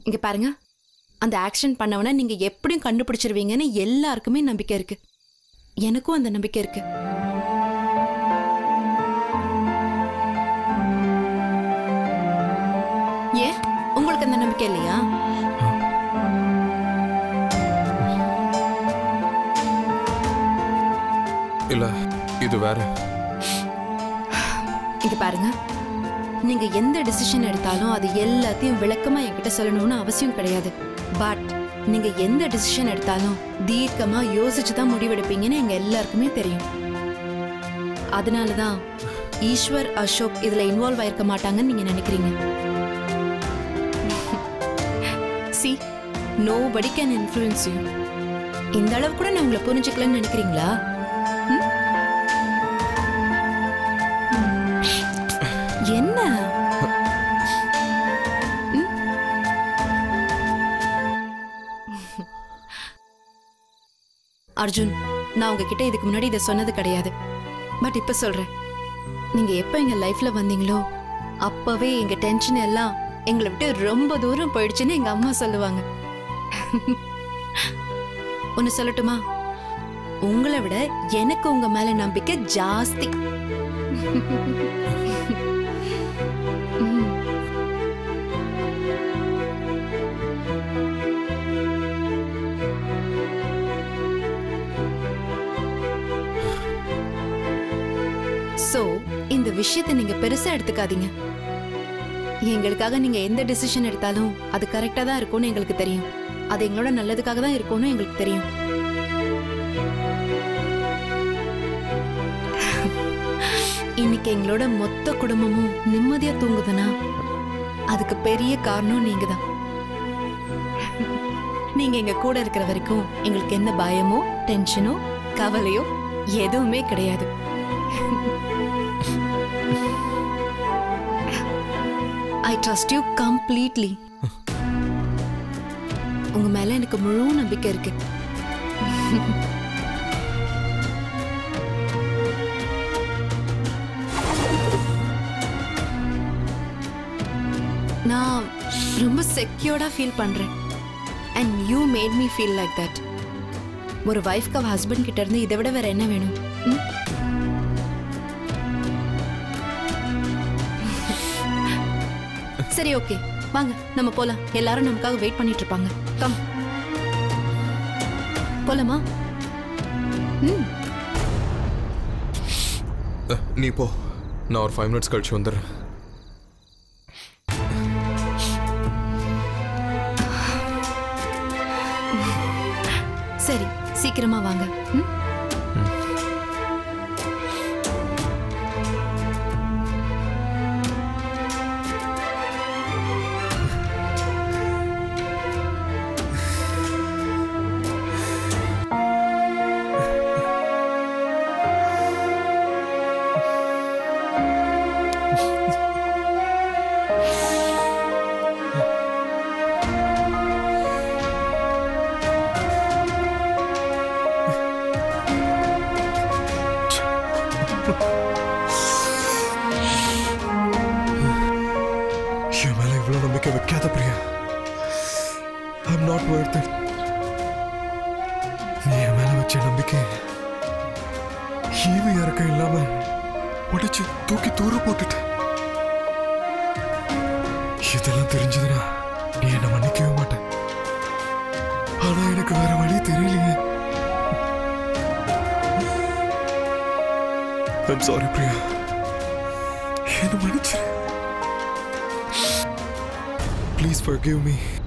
இங்க பாருங்க அந்த ஆக்ஷன் பண்ணவன நீங்க எப்படியும் கண்டுபிடிச்சிருவீங்கன்னு எல்லாருக்குமே நம்பிக்கை இருக்கு எனக்கும் அந்த நம்பிக்கை இருக்கு ஏன் உங்களுக்கு அந்த நம்பிக்கை இல்லையா இல்ல இது வேற இங்க பாருங்க நீங்க எந்த டிசிஷன் எடுத்தாலும் அது எல்லாத்தையும் விளக்கமா என்கிட்ட சொல்லணும்னு அவசியம் கிடையாது பட் நீங்க எந்த டிசிஷன் எடுத்தாலும் தீர்க்கமா யோசிச்சு தான் முடிவெடுப்பீங்கன்னு எங்க எல்லாருக்குமே தெரியும் அதனாலதான் ஈஸ்வர் அசோக் இதுல இன்வால்வ் ஆயிருக்க மாட்டாங்கன்னு நீங்க நினைக்கிறீங்க see nobody can influence you இந்த அளவு கூட நான் உங்களை புரிஞ்சுக்கலன்னு நினைக்கிறீங்களா ம்? என்ன ம்? அர்ஜுன் நான் உங்ககிட்ட இதுக்கு முன்னாடி இதை சொன்னது கிடையாது பட் இப்ப சொல்றேன் நீங்க எப்ப எங்க லைஃப்ல வந்தீங்களோ அப்பவே எங்க டென்ஷன் எல்லாம் எங்களை விட்டு ரொம்ப தூரம் போயிடுச்சுன்னு எங்க அம்மா சொல்லுவாங்க ஒன்னு சொல்லட்டுமா உங்களை விட எனக்கு உங்க மேல நம்பிக்கை ஜாஸ்தி ம். சோ இந்த விஷயத்தை நீங்க பெருசா எடுத்துக்காதீங்க எங்களுக்காக நீங்க எந்த டிசிஷன் எடுத்தாலும் அது கரெக்டா தான் இருக்கும்னு எங்களுக்கு தெரியும் அது எங்களோட நல்லதுக்காக தான் இருக்கும்னு எங்களுக்கு தெரியும் இன்னைக்கு எங்களோட மொத்த குடும்பமும் நிம்மதியா தூங்குதுன்னா அதுக்கு பெரிய காரணம் நீங்க தான் நீங்க எங்க கூட இருக்கிற வரைக்கும் எங்களுக்கு எந்த பயமோ டென்ஷனோ கவலையோ எதுவுமே கிடையாது ஐ ட்ரஸ்ட் யூ கம்ப்ளீட்லி உங்க மேல எனக்கு முழு நம்பிக்கை இருக்கு நான் ரொம்ப செக்யூர்டா ஃபீல் பண்றேன் and you made me feel like that ஒரு வைஃப்க்கு அவ ஹஸ்பண்ட் கிட்ட இருந்து இதை விட வேற என்ன வேணும் ம்? சரி ஓகே வாங்க நம்ம போலாம் எல்லாரும் நமக்காக வெயிட் பண்ணிட்டு இருப்பாங்க கம் போலாமா ம் அஹ், நீ போ நான் ஒரு ஃபைவ் மினிட்ஸ் கழிச்சு வந்துடுறேன் சரி சீக்கிரமா வாங்க ம்? என் மேல இவ்வளவு நம்பிக்கை வைக்காத Priya I'm not worth it நீ என் மேல வச்ச நம்பிக்கை ஈவு இறக்கம் இல்லாம உடைச்சு தூக்கி தூர போட்டுட்ட இதெல்லாம் தெரிஞ்சதுன்னா நீ என்ன மன்னிக்கவே மாட்ட ஆனா எனக்கு வேற வழி தெரியலையே ஐம் சாரி பிரியா என்ன மன்னிச்சிரு Please forgive me.